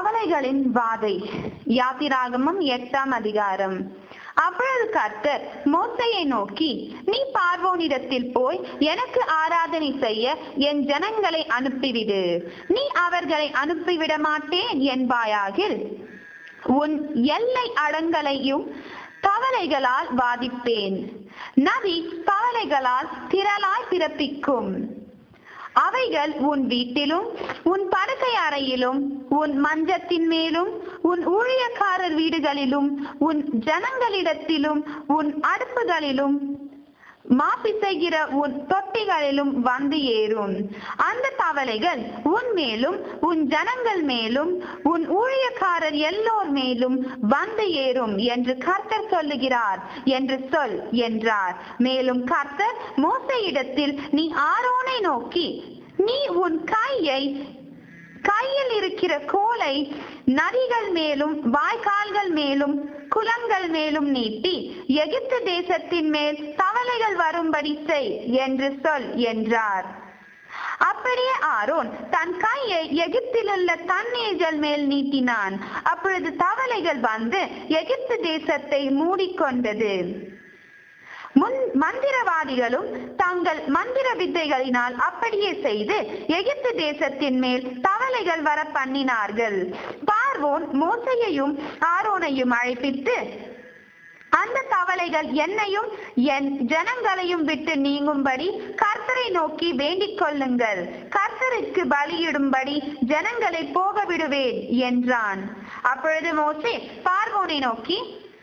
தவளைகளின் வாதை யாத்திராகமம் எட்டாம் அதிகாரம் அப்பொழுது கர்த்தர் மோசையை நோக்கி நீ பார்வோனிடத்தில் போய் எனக்கு ஆராதனை செய்ய என் ஜனங்களை அனுப்பிவிடு நீ அவர்களை அனுப்பிவிட மாட்டேன் என்பாயாகில் உன் எல்லை அடங்கலையும் தவளைகளால் வாதிப்பேன் நதி தவளைகளால் திரளாய் பிறப்பிக்கும் அவைகள் உன் வீட்டிலும் உன் படுக்கை அறையிலும் உன் மஞ்சத்தின் மேலும் உன் ஊழியக்காரர் வீடுகளிலும் உன் ஜனங்களிடத்திலும் உன் அடுப்புகளிலும் மாப்பிசைகிற உன் தொட்டிகளிலும் வந்து ஏறும் அந்த தவளைகள் உன் மேலும் உன் ஜனங்கள் மேலும் உன் ஊழியக்காரர் எல்லோர் மேலும் வந்து ஏறும் என்று கர்த்தர் சொல்லுகிறார் என்று சொல் என்றார் மேலும் கர்த்தர் மோசையிடத்தில் நீ ஆரோனை நோக்கி நீ உன் கையை கையில் இருக்கிற கோலை நதிகள் மேலும் வாய்க்கால்கள் மேலும் குளங்கள் மேலும் நீட்டி எகிப்து தேசத்தின் மேல் தவளைகள் வரும்படி செய் என்று சொல் என்றார் அப்படியே ஆரோன் தன் கையை எகிப்திலுள்ள தண்ணீர்கள் மேல் நீட்டினான் அப்பொழுது தவளைகள் வந்து எகிப்து தேசத்தை மூடிக்கொண்டது முன் மந்திரவாதிகளும் தங்கள் மந்திர வித்தைகளினால் அப்படியே செய்து எகிப்து தேசத்தின் மேல் தவளைகள் வர பண்ணினார்கள் பார்வோன் மோசையையும் ஆரோனையும் அழைப்பித்து அந்த தவளைகள் என்னையும் என் ஜனங்களையும் விட்டு நீங்கும்படி கர்த்தரை நோக்கி வேண்டிக் கொள்ளுங்கள் கர்த்தருக்கு பலியிடும்படி ஜனங்களை போக விடுவேன் என்றான் அப்பொழுது மோசே பார்வோனை நோக்கி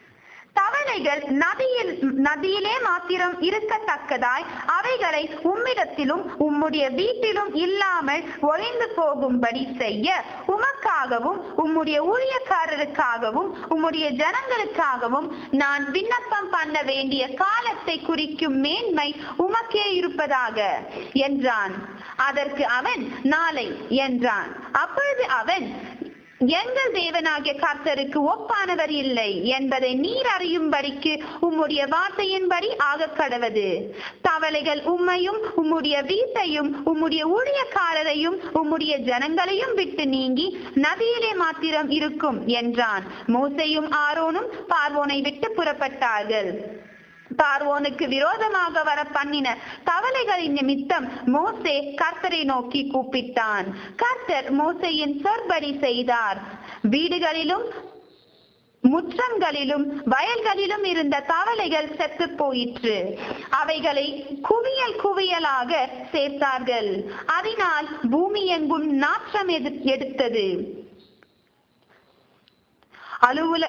தவளைகள் நதியில் நதியிலே மாத்திரம் இருக்கத்தக்கதாய் அவைகளை உம்மிடத்திலும் உம்முடைய வீட்டிலும் இல்லாமல் ஒளிந்து போகும்படி செய்ய உமக்காகவும் உம்முடைய ஊழியக்காரருக்காகவும் உம்முடைய ஜனங்களுக்காகவும் நான் விண்ணப்பம் பண்ண வேண்டிய காலத்தை குறிக்கும் மேன்மை உமக்கே இருப்பதாக என்றான் அதற்கு அவன் நாளை என்றான் அப்பொழுது அவன் எங்கள் தேவனாகிய கர்த்தருக்கு ஒப்பானவர் இல்லை என்பதை நீர் அறியும்படிக்கு உம்முடைய வார்த்தையின்படி ஆக கடவது தவளைகள் உம்மையும் உம்முடைய வீட்டையும் உம்முடைய ஊழியக்காரரையும் உம்முடைய ஜனங்களையும் விட்டு நீங்கி நதியிலே மாத்திரம் இருக்கும் என்றான் மோசையும் ஆரோனும் பார்வோனை விட்டு புறப்பட்டார்கள் பார்வோனுக்கு விரோதமாக வர பண்ணின தவளைகளின் நிமித்தம் மோசே கர்த்தரை நோக்கி கூப்பிட்டான் கர்த்தர் மோசையின் சொற்படி செய்தார் வீடுகளிலும் முற்றங்களிலும் வயல்களிலும் இருந்த தவளைகள் செத்து போயிற்று அவைகளை குவியல் குவியலாக சேர்த்தார்கள் அதனால் பூமி எங்கும் நாற்றம் எது- எடுத்தது அலுவல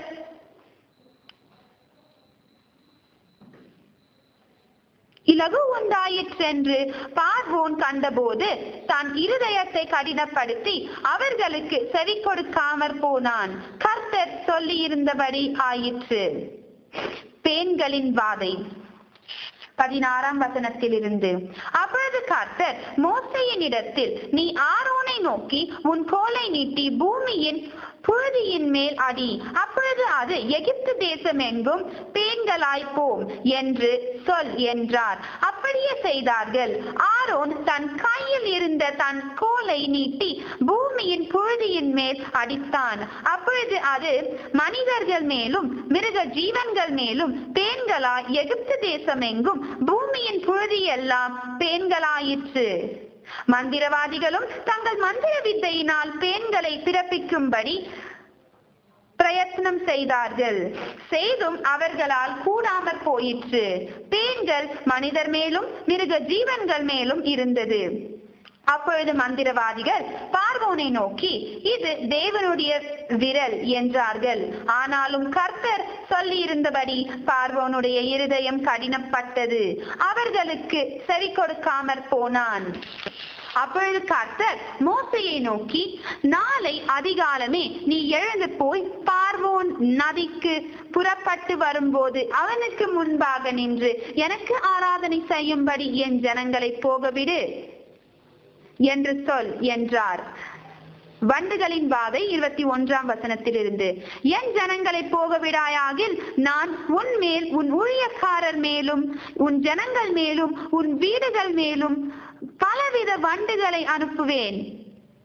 இலகு உண்டாயிற்றென்று பார்வோன் கண்டபோது தன் இருதயத்தை கடினப்படுத்தி அவர்களுக்கு செவி கொடுக்காமற் போனான் கர்த்தர் சொல்லியிருந்தபடி ஆயிற்று பேன்களின் வாதை பதினாறாம் வசனத்திலிருந்து அப்பொழுது கர்த்தர் மோசையின் இடத்தில் நீ ஆரோனை நோக்கி உன் கோலை நீட்டி பூமியின் புழுதியின் மேல் அடி அப்பொழுது அது எகிப்து தேசம் எங்கும் பேன்களாய் போம் என்று சொல் என்றார் அப்படியே செய்தார்கள் ஆரோன் தன் கையில் இருந்த தன் கோலை நீட்டி பூமியின் புழுதியின் மேல் அடித்தான் அப்பொழுது அது மனிதர்கள் மேலும் மிருக ஜீவன்கள் மேலும் பேன்களாய் எகிப்து தேசம் எங்கும் பூமியின் புழுதி எல்லாம் பேன்களாயிற்று மந்திரவாதிகளும் தங்கள் மந்திர வித்தையினால் பேன்களை பிறப்பிக்கும்படி பிரயத்னம் செய்தார்கள் செய்தும் அவர்களால் கூடாமற் போயிற்று பேன்கள் மனிதர் மேலும் மிருக ஜீவன்கள் மேலும் இருந்தது அப்பொழுது மந்திரவாதிகள் பார்வோனை நோக்கி இது தேவனுடைய விரல் என்றார்கள் ஆனாலும் கர்த்தர் சொல்லி இருந்தபடி பார்வோனுடைய இருதயம் கடினப்பட்டது அவர்களுக்கு செவி கொடுக்காமற் போனான் அப்பொழுது கர்த்தர் மோசையை நோக்கி நாளை அதிகாலமே நீ எழுந்து போய் பார்வோன் நதிக்கு புறப்பட்டு வரும்போது அவனுக்கு முன்பாக நின்று எனக்கு ஆராதனை செய்யும்படி என் ஜனங்களை போகவிடு என்று சொல் என்றார் வண்டுகளின் வாதை இருபத்தி ஒன்றாம் வசனத்திலிருந்து என் ஜனங்களை போக விடாயாகில் நான் உன் மேல் உன் ஊழியக்காரர் மேலும் உன் ஜனங்கள் மேலும் உன் வீடுகள் மேலும் பலவித வண்டுகளை அனுப்புவேன்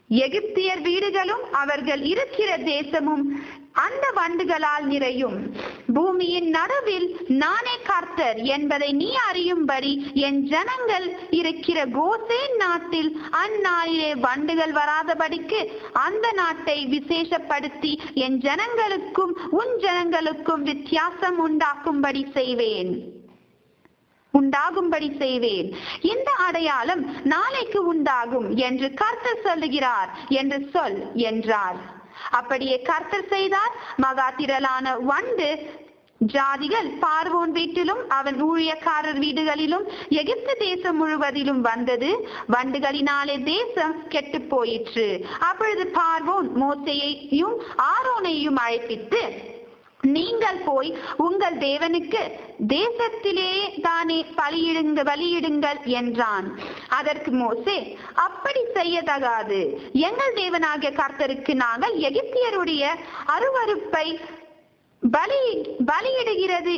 எகிப்தியர் வீடுகளும் அவர்கள் இருக்கிற தேசமும் அந்த வண்டுகளால் நிறையும் பூமியின் நடுவில் நானே கர்த்தர் என்பதை நீ அறியும்படி என் ஜனங்கள் இருக்கிற கோசேன் நாட்டில் அந்நாளிலே வண்டுகள் வராதபடிக்கு அந்த நாட்டை விசேஷப்படுத்தி என் ஜனங்களுக்கும் உன் ஜனங்களுக்கும் வித்தியாசம் உண்டாக்கும்படி செய்வேன் உண்டாகும்படி செய்வேன் இந்த அடையாளம் நாளைக்கு உண்டாகும் என்று கர்த்தர் சொல்லுகிறார் என்று சொல் என்றார் அப்படியே கர்த்தர் செய்தார் மகா திரளான வண்டு ஜாதிகள் பார்வோன் வீட்டிலும் அவன் ஊழியக்காரர் வீடுகளிலும் எகிப்து தேசம் முழுவதிலும் வந்தது வண்டுகளினாலே தேசம் கெட்டு போயிற்று அப்பொழுது பார்வோன் மோசையையும் ஆரோனையும் அழைப்பித்து நீங்கள் போய் உங்கள் தேவனுக்கு தேசத்திலே தானே பலியிடுங்க பலியிடுங்கள் என்றான் அதற்கு மோசே அப்படி செய்யத்தகாது எங்கள் தேவனாகிய கர்த்தருக்கு நாங்கள் எகிப்தியருடைய அருவருப்பை பலி பலியிடுகிறது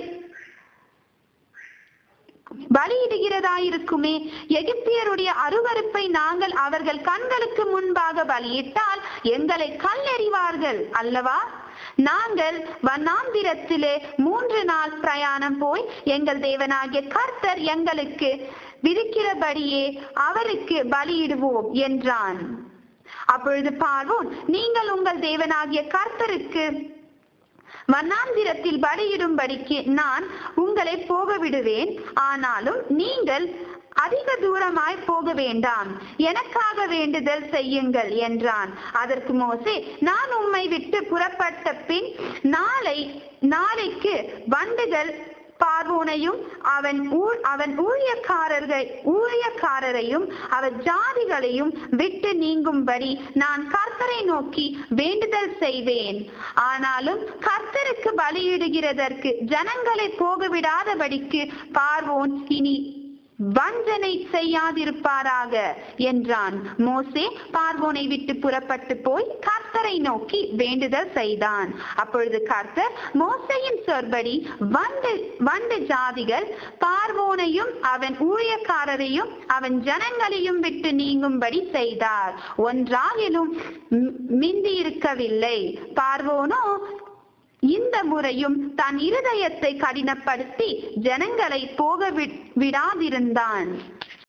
பலியிடுகிறதாயிருக்குமே எகிப்தியருடைய அருவருப்பை நாங்கள் அவர்கள் கண்களுக்கு முன்பாக பலியிட்டால் எங்களை கல்லெறிவார்கள் அல்லவா நாங்கள் வண்ணாந்திரத்திலே மூன்று நாள் பிரயாணம் போய் எங்கள் தேவனாகிய கர்த்தர் எங்களுக்கு விதிக்கிறபடியே அவருக்கு பலியிடுவோம் என்றான் அப்பொழுது பார்வோன் நீங்கள் உங்கள் தேவனாகிய கர்த்தருக்கு வண்ணாந்திரத்தில் பலியிடும்படிக்கு நான் உங்களை போக விடுவேன் ஆனாலும் நீங்கள் அதிக தூரமாய் போக வேண்டாம் எனக்காக வேண்டுதல் செய்யுங்கள் என்றான் அதற்கு மோசே நான் உம்மை விட்டு புறப்பட்ட பின் நாளை நாளைக்கு வண்டுகள் பார்வோனையும் அவன் ஊழ் அவன் ஊழியக்காரர்கள் ஊழியக்காரரையும் அவர் ஜாதிகளையும் விட்டு நீங்கும்படி நான் கர்த்தரை நோக்கி வேண்டுதல் செய்வேன் ஆனாலும் கர்த்தருக்கு பலியிடுகிறதற்கு ஜனங்களை போக விடாதபடிக்கு பார்வோன் இனி வஞ்சனை செய்யாதிருப்பாராக என்றான் மோசே பார்வோனை விட்டு புறப்பட்டு போய் கர்த்தரை நோக்கி வேண்டுதல் செய்தான் அப்பொழுது கர்த்தர் மோசையின் சொற்படி வண்டு வண்டு ஜாதிகள் பார்வோனையும் அவன் ஊழியக்காரரையும் அவன் ஜனங்களையும் விட்டு நீங்கும்படி செய்தார் ஒன்றாகிலும் மிந்தி இருக்கவில்லை பார்வோனோ இந்த முறையும் தன் இருதயத்தை கடினப்படுத்தி ஜனங்களை போக விடாதிருந்தான்